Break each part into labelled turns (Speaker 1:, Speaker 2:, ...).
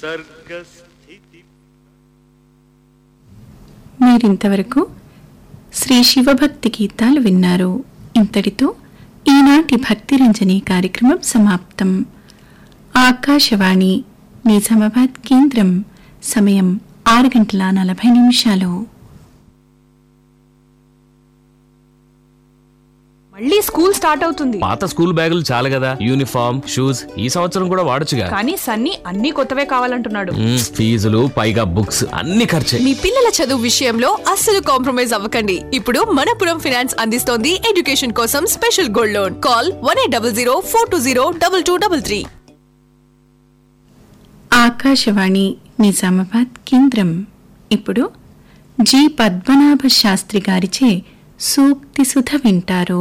Speaker 1: సర్గస్థితి
Speaker 2: మీరింతవరకు శ్రీ శివభక్తి గీతాలు విన్నారు ఇంతటితో ఈనాటి భక్తిరంజని కార్యక్రమం సమాప్తం ఆకాశవాణి నిజామాబాద్ కేంద్రం సమయం ఆరు గంటల నలభై నిమిషాలు
Speaker 3: మళ్ళీ స్కూల్ స్టార్ట్ అవుతుంది
Speaker 4: పాత స్కూల్ బ్యాగులు చాలు కదా యూనిఫామ్ షూస్ ఈ సంవత్సరం కూడా వాడొచ్చుగా
Speaker 3: కానీ సన్నీ అన్ని కొత్తవే కావాలంటున్నాడు
Speaker 4: మ్మ్, ఫీజులు పైగా బుక్స్ అన్ని ఖర్చే
Speaker 5: మీ పిల్లల చదువు విషయంలో అస్సలు కాంప్రమైజ్ అవ్వకండి ఇప్పుడు మనపురం ఫైనాన్స్ అందిస్తోంది ఎడ్యుకేషన్ కోసం special gold loan call one eight double zero four two zero double two double three
Speaker 2: Akashvani Nizamabad కేంద్రం ఇప్పుడు జి పద్మనాభ శాస్త్రి గారిచే సూక్తి సుధ వింటారు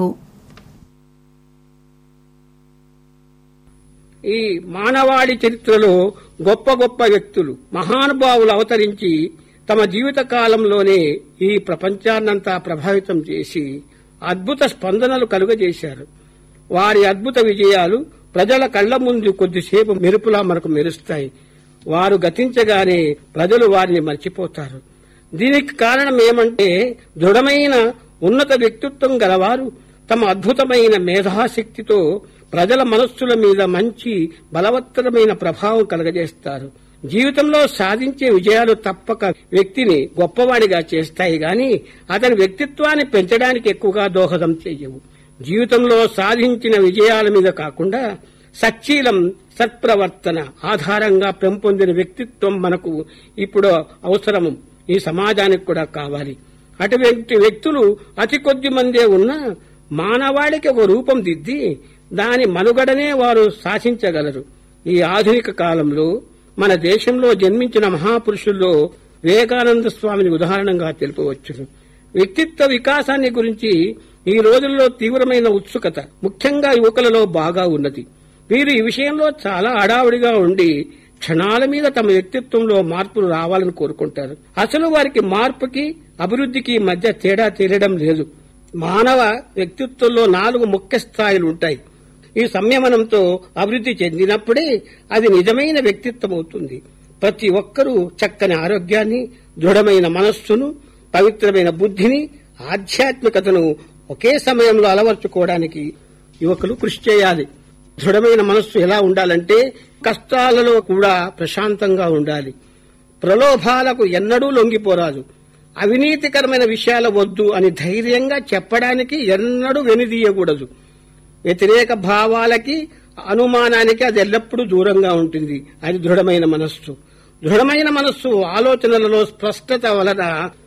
Speaker 6: ఈ మానవాళి చరిత్రలో గొప్ప గొప్ప వ్యక్తులు మహానుభావులు అవతరించి తమ జీవిత కాలంలోనే ఈ ప్రపంచాన్నంతా ప్రభావితం చేసి అద్భుత స్పందనలు కలుగజేశారు వారి అద్భుత విజయాలు ప్రజల కళ్ల ముందు కొద్దిసేపు మెరుపులా మనకు మెరుస్తాయి వారు గతించగానే ప్రజలు వారిని మర్చిపోతారు దీనికి కారణం ఏమంటే దృఢమైన ఉన్నత వ్యక్తిత్వం గలవారు తమ అద్భుతమైన మేధాశక్తితో ప్రజల మనస్సుల మీద మంచి బలవత్తరమైన ప్రభావం కలగజేస్తారు జీవితంలో సాధించే విజయాలు తప్పక వ్యక్తిని గొప్పవాడిగా చేస్తాయి గాని అతని వ్యక్తిత్వాన్ని పెంచడానికి ఎక్కువగా దోహదం చేయవు జీవితంలో సాధించిన విజయాల మీద కాకుండా సచ్చీలం సత్ప్రవర్తన ఆధారంగా పెంపొందిన వ్యక్తిత్వం మనకు ఇప్పుడు అవసరము ఈ సమాజానికి కూడా కావాలి అటువంటి వ్యక్తులు అతి కొద్ది మందే ఉన్నా మానవాళికి ఒక రూపం దిద్ది దాని మనుగడనే వారు శాసించగలరు ఈ ఆధునిక కాలంలో మన దేశంలో జన్మించిన మహాపురుషుల్లో వివేకానంద స్వామిని ఉదాహరణగా తెలుపవచ్చును వ్యక్తిత్వ వికాసాన్ని గురించి ఈ రోజుల్లో తీవ్రమైన ఉత్సుకత ముఖ్యంగా యువకులలో బాగా ఉన్నది వీరు ఈ విషయంలో చాలా హడావుడిగా ఉండి క్షణాల మీద తమ వ్యక్తిత్వంలో మార్పులు రావాలని కోరుకుంటారు అసలు వారికి మార్పుకి అభివృద్ధికి మధ్య తేడా తెలియడం లేదు మానవ వ్యక్తిత్వంలో నాలుగు ముఖ్య స్థాయిలు ఉంటాయి ఈ సంయమనంతో అభివృద్ధి చెందినప్పుడే అది నిజమైన వ్యక్తిత్వం అవుతుంది ప్రతి ఒక్కరూ చక్కని ఆరోగ్యాన్ని దృఢమైన మనస్సును పవిత్రమైన బుద్ధిని ఆధ్యాత్మికతను ఒకే సమయంలో అలవర్చుకోవడానికి యువకులు కృషి చేయాలి దృఢమైన మనస్సు ఎలా ఉండాలంటే కష్టాలలో కూడా ప్రశాంతంగా ఉండాలి ప్రలోభాలకు ఎన్నడూ లొంగిపోరాదు అవినీతికరమైన విషయాల వద్దు అని ధైర్యంగా చెప్పడానికి ఎన్నడూ వెనుదీయకూడదు వ్యతిరేక భావాలకి అనుమానానికి అది ఎల్లప్పుడూ దూరంగా ఉంటుంది అది దృఢమైన మనస్సు దృఢమైన మనస్సు ఆలోచనలలో స్పష్టత వలన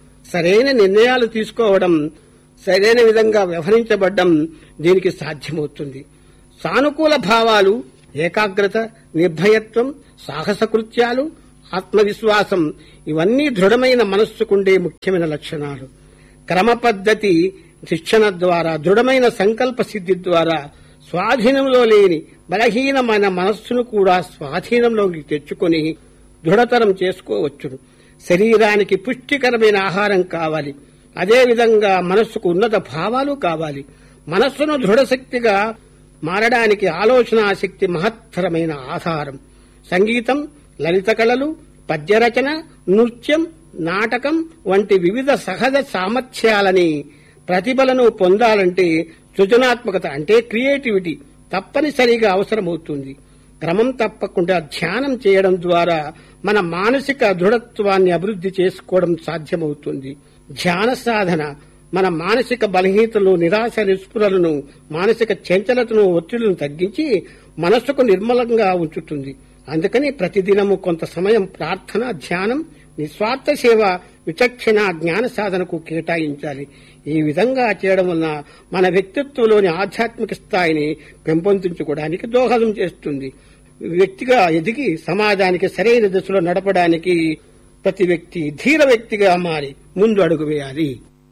Speaker 6: సరైన నిర్ణయాలు తీసుకోవడం సరైన విధంగా వ్యవహరించబడ్డం దీనికి సాధ్యమవుతుంది సానుకూల భావాలు ఏకాగ్రత నిర్భయత్వం సాహస కృత్యాలు ఆత్మవిశ్వాసం ఇవన్నీ దృఢమైన మనస్సుకుండే ముఖ్యమైన లక్షణాలు క్రమ పద్ధతి శిక్షణ ద్వారా దృఢమైన సంకల్ప సిద్ధి ద్వారా స్వాధీనంలో లేని బలహీనమైన మనస్సును కూడా స్వాధీనంలోకి తెచ్చుకొని దృఢతరం చేసుకోవచ్చును శరీరానికి పుష్టికరమైన ఆహారం కావాలి అదేవిధంగా మనస్సుకు ఉన్నత భావాలు కావాలి మనస్సును దృఢశక్తిగా మారడానికి ఆలోచన శక్తి మహత్తరమైన ఆధారం సంగీతం లలిత కళలు పద్యరచన నృత్యం నాటకం వంటి వివిధ సహజ సామర్థ్యాలని ప్రతిభలను పొందాలంటే సృజనాత్మకత అంటే క్రియేటివిటీ తప్పనిసరిగా అవసరమవుతుంది క్రమం తప్పకుండా ధ్యానం చేయడం ద్వారా మన మానసిక దృఢత్వాన్ని అభివృద్ధి చేసుకోవడం సాధ్యమవుతుంది ధ్యాన సాధన మన మానసిక బలహీనతలు నిరాశ నిస్పృహలను మానసిక చంచలతను ఒత్తిళ్లను తగ్గించి మనస్సుకు నిర్మలంగా ఉంచుతుంది అందుకని ప్రతిదినము కొంత సమయం ప్రార్థన ధ్యానం నిస్వార్థ సేవ విచక్షణ జ్ఞాన సాధనకు కేటాయించాలి ఈ విధంగా చేయడం వలన మన వ్యక్తిత్వంలోని ఆధ్యాత్మిక స్థాయిని పెంపొందించుకోవడానికి దోహదం చేస్తుంది వ్యక్తిగా ఎదిగి సమాజానికి సరైన దిశలో నడపడానికి ప్రతి వ్యక్తి ధీర వ్యక్తిగా మారి ముందు అడుగు వేయాలి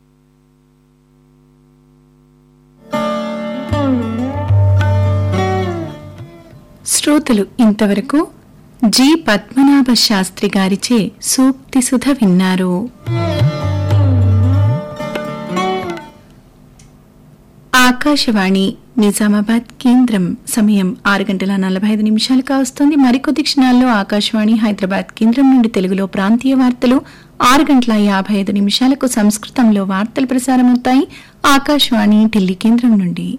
Speaker 2: శ్రోతలు ఇంతవరకు జి పద్మనాభ శాస్త్రి గారిచే సూక్తి సుధ విన్నారు ఆకాశవాణి నిజామాబాద్ కేంద్రం సమయం ఆరు గంటల నలభై ఐదు నిమిషాలు కావస్తోంది మరికొద్ది క్షణాల్లో ఆకాశవాణి హైదరాబాద్ కేంద్రం నుండి తెలుగులో ప్రాంతీయ వార్తలు ఆరు గంటల యాభై ఐదు నిమిషాలకు సంస్కృతంలో వార్తలు ప్రసారమవుతాయి ఆకాశవాణి ఢిల్లీ కేంద్రం నుండి